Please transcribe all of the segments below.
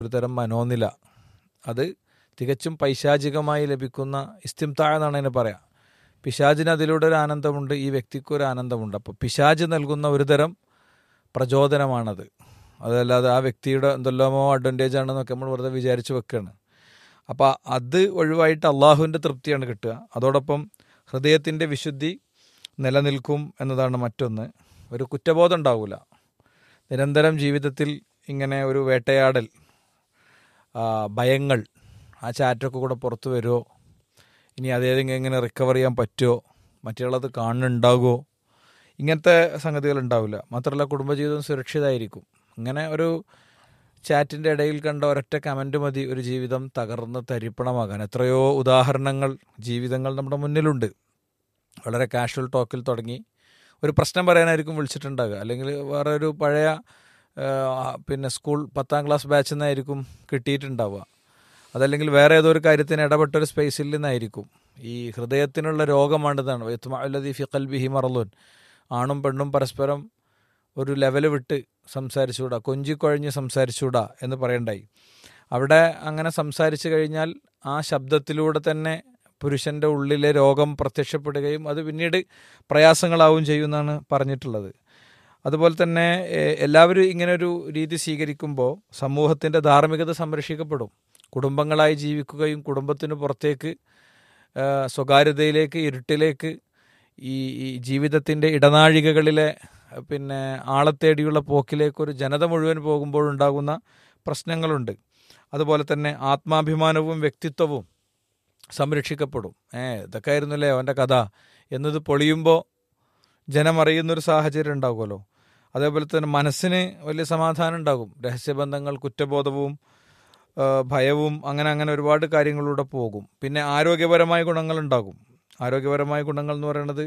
ഒരു തരം മനോനില അത് തികച്ചും പൈശാചികമായി ലഭിക്കുന്ന ഇസ്തിംതാഴ എന്നാണ് അതിനെ പറയാം പിശാജിന് അതിലൂടെ ഒരു ആനന്ദമുണ്ട് ഈ വ്യക്തിക്ക് ഒരു ആനന്ദമുണ്ട് അപ്പോൾ പിശാജ് നൽകുന്ന ഒരു തരം പ്രചോദനമാണത് അതല്ലാതെ ആ വ്യക്തിയുടെ എന്തെല്ലാമോ അഡ്വാൻറ്റേജ് ആണെന്നൊക്കെ നമ്മൾ വെറുതെ വിചാരിച്ച് വെക്കുകയാണ് അപ്പോൾ അത് ഒഴിവായിട്ട് അള്ളാഹുവിൻ്റെ തൃപ്തിയാണ് കിട്ടുക അതോടൊപ്പം ഹൃദയത്തിൻ്റെ വിശുദ്ധി നിലനിൽക്കും എന്നതാണ് മറ്റൊന്ന് ഒരു കുറ്റബോധം ഉണ്ടാവില്ല നിരന്തരം ജീവിതത്തിൽ ഇങ്ങനെ ഒരു വേട്ടയാടൽ ആ, ഭയങ്ങൾ ആ ചാറ്റൊക്കെ കൂടെ പുറത്തു വരുമോ ഇനി അതേതെങ്കിലും എങ്ങനെ റിക്കവർ ചെയ്യാൻ പറ്റുമോ മറ്റുള്ളത് കാണുന്നുണ്ടാകുമോ ഇങ്ങനത്തെ സംഗതികൾ ഉണ്ടാവില്ല മാത്രമല്ല കുടുംബജീവിതം സുരക്ഷിതമായിരിക്കും ഇങ്ങനെ ഒരു ചാറ്റിൻ്റെ ഇടയിൽ കണ്ട ഒരൊറ്റ കമൻറ്റ് മതി ഒരു ജീവിതം തകർന്ന് തരിപ്പണമാകാൻ എത്രയോ ഉദാഹരണങ്ങൾ ജീവിതങ്ങൾ നമ്മുടെ മുന്നിലുണ്ട് വളരെ കാഷ്വൽ ടോക്കിൽ തുടങ്ങി ഒരു പ്രശ്നം പറയാനായിരിക്കും വിളിച്ചിട്ടുണ്ടാകുക അല്ലെങ്കിൽ വേറെ ഒരു പഴയ ആ, പിന്നെ സ്കൂൾ പത്താം ക്ലാസ് ബാച്ചിൽ നിന്നായിരിക്കും കിട്ടിയിട്ടുണ്ടാവുക അതല്ലെങ്കിൽ വേറെ ഏതോ ഒരു കാര്യത്തിന് ഇടപെട്ട ഒരു സ്പേസിൽ നിന്നായിരിക്കും ഈ ഹൃദയത്തിനുള്ള രോഗമാണിതാണ് വൈത്തുമാലതി ഫിഖൽ ബിഹി മറലോൻ ആണും പെണ്ണും പരസ്പരം ഒരു ലെവൽ വിട്ട് സംസാരിച്ചുകൂടാ കൊഞ്ചിക്കൊഴഞ്ഞ് സംസാരിച്ചുകൂടാ എന്ന് പറയണ്ടായി അവിടെ അങ്ങനെ സംസാരിച്ചു കഴിഞ്ഞാൽ ആ ശബ്ദത്തിലൂടെ തന്നെ പുരുഷൻ്റെ ഉള്ളിലെ രോഗം പ്രത്യക്ഷപ്പെടുകയും അത് പിന്നീട് പ്രയാസങ്ങളാവും ചെയ്യുമെന്നാണ് പറഞ്ഞിട്ടുള്ളത് അതുപോലെ തന്നെ എ- എല്ലാവരും ഇങ്ങനെ ഒരു രീതി സ്വീകരിക്കുമ്പോൾ സമൂഹത്തിൻ്റെ ധാർമ്മികത സംരക്ഷിക്കപ്പെടും കുടുംബങ്ങളായി ജീവിക്കുകയും കുടുംബത്തിന് പുറത്തേക്ക് ആ, സ്വകാര്യതയിലേക്ക് ഇരുട്ടിലേക്ക് ഈ ഈ ജീവിതത്തിൻ്റെ ഇടനാഴികകളിലെ ആ, പിന്നെ ആളെ തേടിയുള്ള പോക്കിലേക്ക് ഒരു ജനത മുഴുവൻ പോകുമ്പോഴുണ്ടാകുന്ന പ്രശ്നങ്ങളുണ്ട് അതുപോലെ തന്നെ ആത്മാഭിമാനവും വ്യക്തിത്വവും സംരക്ഷിക്കപ്പെടും ഏ ഇതൊക്കെ ആയിരുന്നല്ലേ അവൻ്റെ കഥ എന്നത് പൊളിയുമ്പോൾ ജനം അറിയുന്നൊരു സാഹചര്യം ഉണ്ടാകുമല്ലോ അതേപോലെ തന്നെ മനസ്സിന് വലിയ സമാധാനം ഉണ്ടാകും രഹസ്യബന്ധങ്ങൾ കുറ്റബോധവും ആ, ഭയവും അങ്ങനെ അങ്ങനെ ഒരുപാട് കാര്യങ്ങളിലൂടെ പോകും പിന്നെ ആരോഗ്യപരമായ ഗുണങ്ങളുണ്ടാകും ആരോഗ്യപരമായ ഗുണങ്ങൾ എന്ന് പറയുന്നത്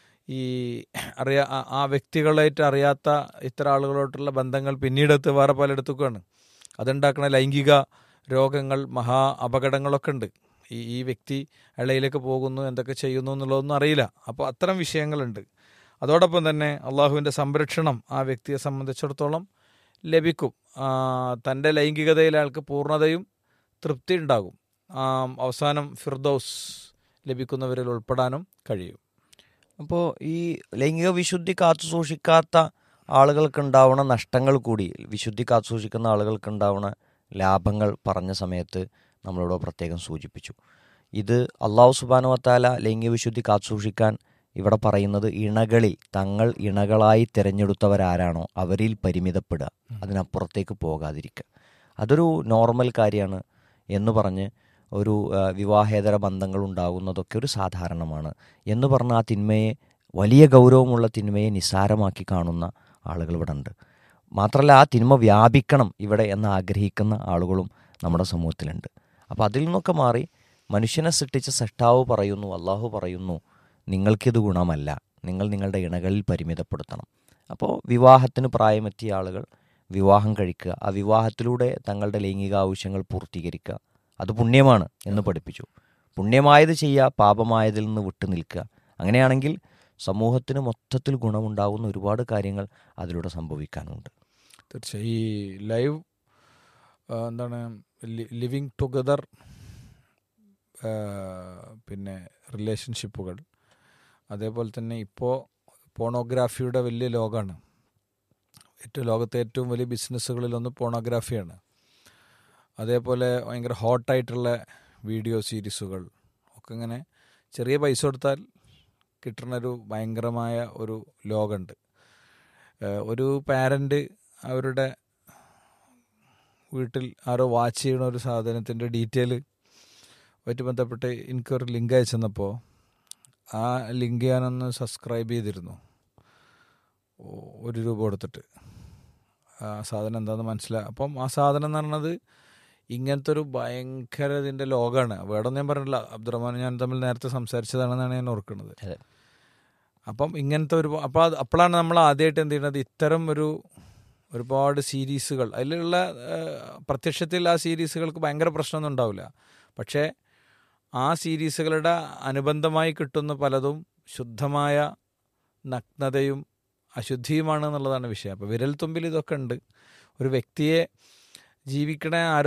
ഈ അറിയാ ആ- ആ വ്യക്തികളായിട്ട് അറിയാത്ത ഇത്തരം ആളുകളോട്ടുള്ള ബന്ധങ്ങൾ പിന്നീടെത്ത് വേറെ പലയിടത്തൊക്കെയാണ് അതുണ്ടാക്കുന്ന ലൈംഗിക രോഗങ്ങൾ മഹാ അപകടങ്ങളൊക്കെ ഉണ്ട് ഈ ഈ വ്യക്തി ഇളയിലേക്ക് പോകുന്നു എന്തൊക്കെ ചെയ്യുന്നു എന്നുള്ളതൊന്നും അറിയില്ല അപ്പോൾ അത്തരം വിഷയങ്ങളുണ്ട് അതോടൊപ്പം തന്നെ അള്ളാഹുവിൻ്റെ സംരക്ഷണം ആ വ്യക്തിയെ സംബന്ധിച്ചിടത്തോളം ലഭിക്കും ആ, തൻ്റെ ലൈംഗികതയിൽ അയാൾക്ക് പൂർണ്ണതയും തൃപ്തി ഉണ്ടാകും ആ, അവസാനം ഫിർദൌസ് ലഭിക്കുന്നവരിൽ ഉൾപ്പെടാനും കഴിയും അപ്പോൾ ഈ ലൈംഗിക വിശുദ്ധി കാത്തു സൂക്ഷിക്കാത്ത ആളുകൾക്ക് ഉണ്ടാവുന്ന നഷ്ടങ്ങൾ കൂടി വിശുദ്ധി കാത്തു സൂക്ഷിക്കുന്ന ആളുകൾക്ക് ഉണ്ടാവുന്ന ലാഭങ്ങൾ പറഞ്ഞ സമയത്ത് നമ്മളിവിടെ പ്രത്യേകം സൂചിപ്പിച്ചു ഇത് അള്ളാഹു സുബാനുവത്താല ലൈംഗിക വിശുദ്ധി കാത്തു സൂക്ഷിക്കാൻ ഇവിടെ പറയുന്നത് ഇണകളിൽ തങ്ങൾ ഇണകളായി തിരഞ്ഞെടുത്തവരാരാണോ അവരിൽ പരിമിതപ്പെടുക അതിനപ്പുറത്തേക്ക് പോകാതിരിക്കുക അതൊരു നോർമൽ കാര്യമാണ് എന്ന് പറഞ്ഞ് ഒരു ആ, വിവാഹേതര ബന്ധങ്ങൾ ഉണ്ടാകുന്നതൊക്കെ ഒരു സാധാരണമാണ് എന്ന് പറഞ്ഞ ആ തിന്മയെ വലിയ ഗൗരവമുള്ള തിന്മയെ നിസ്സാരമാക്കി കാണുന്ന ആളുകൾ ഇവിടെ ഉണ്ട് മാത്രമല്ല ആ തിന്മ വ്യാപിക്കണം ഇവിടെ എന്ന് ആഗ്രഹിക്കുന്ന ആളുകളും നമ്മുടെ സമൂഹത്തിലുണ്ട് അപ്പോൾ അതിൽ നിന്നൊക്കെ മാറി മനുഷ്യനെ സൃഷ്ടിച്ച സഷ്ടാവ് പറയുന്നു അള്ളാഹു പറയുന്നു നിങ്ങൾക്കിത് ഗുണമല്ല നിങ്ങൾ നിങ്ങളുടെ ഇണകളിൽ പരിമിതപ്പെടുത്തണം അപ്പോൾ വിവാഹത്തിന് പ്രായമെത്തിയ ആളുകൾ വിവാഹം കഴിക്കുക ആ വിവാഹത്തിലൂടെ തങ്ങളുടെ ലൈംഗിക ആവശ്യങ്ങൾ പൂർത്തീകരിക്കുക അത് പുണ്യമാണ് എന്ന് പഠിപ്പിച്ചു പുണ്യമായത് ചെയ്യുക പാപമായതിൽ നിന്ന് വിട്ടു നിൽക്കുക അങ്ങനെയാണെങ്കിൽ സമൂഹത്തിന് മൊത്തത്തിൽ ഗുണമുണ്ടാകുന്ന ഒരുപാട് കാര്യങ്ങൾ അതിലൂടെ സംഭവിക്കാനുണ്ട് തീർച്ചയായും ഈ ലൈവ് ആ, എന്താണ് ലിവിങ് ടുഗദർ പിന്നെ റിലേഷൻഷിപ്പുകൾ അതേപോലെ തന്നെ ഇപ്പോൾ പോണോഗ്രാഫിയുടെ വലിയ ലോകമാണ് ഏറ്റവും ലോകത്തെ ഏറ്റവും വലിയ ബിസിനസ്സുകളിലൊന്ന് പോണോഗ്രാഫിയാണ് അതേപോലെ ഭയങ്കര ഹോട്ടായിട്ടുള്ള വീഡിയോ സീരീസുകൾ ഒക്കെ ഇങ്ങനെ ചെറിയ പൈസ കൊടുത്താൽ കിട്ടുന്നൊരു ഭയങ്കരമായ ഒരു ലോകമുണ്ട് ഏഹ് ഒരു പാരൻ്റ് അവരുടെ വീട്ടിൽ ആരോ വാച്ച് ചെയ്യണ ഒരു സാധനത്തിൻ്റെ ഡീറ്റെയിൽ ആയിട്ട് ബന്ധപ്പെട്ട് എനിക്കൊരു ലിങ്ക് അയച്ചെന്നപ്പോൾ ആ ലിങ്ക് ഞാനൊന്ന് സബ്സ്ക്രൈബ് ചെയ്തിരുന്നു ഓ- ഒരു രൂപ കൊടുത്തിട്ട് ആ സാധനം എന്താണെന്ന് മനസ്സിലായി അപ്പം ആ സാധനം എന്ന് പറയുന്നത് ഇങ്ങനത്തെ ഒരു ഭയങ്കര ഇതിൻ്റെ ലോകമാണ് വേറെ ഞാൻ പറഞ്ഞില്ല അബ്ദുറഹ്മാൻ ഞാൻ തമ്മിൽ നേരത്തെ സംസാരിച്ചതാണെന്നാണ് ഞാൻ ഓർക്കുന്നത് അതെ. അപ്പം ഇങ്ങനത്തെ ഒരു അപ്പോൾ അത് അപ്പോഴാണ് നമ്മൾ ആദ്യമായിട്ട് എന്ത് ചെയ്യുന്നത് ഇത്തരം ഒരു ഒരുപാട് സീരീസുകൾ അതിലുള്ള ഏഹ്, പ്രത്യക്ഷത്തിൽ ആ സീരീസുകൾക്ക് ഭയങ്കര പ്രശ്നമൊന്നും ഉണ്ടാവില്ല പക്ഷേ ആ സീരീസുകളുടെ അനുബന്ധമായി കിട്ടുന്ന പലതും ശുദ്ധമായ നഗ്നതയും അശുദ്ധിയുമാണ് എന്നുള്ളതാണ് വിഷയം അപ്പോൾ വിരൽ തുമ്പിൽ ഇതൊക്കെ ഉണ്ട് ഒരു വ്യക്തിയെ ജീവിക്കണ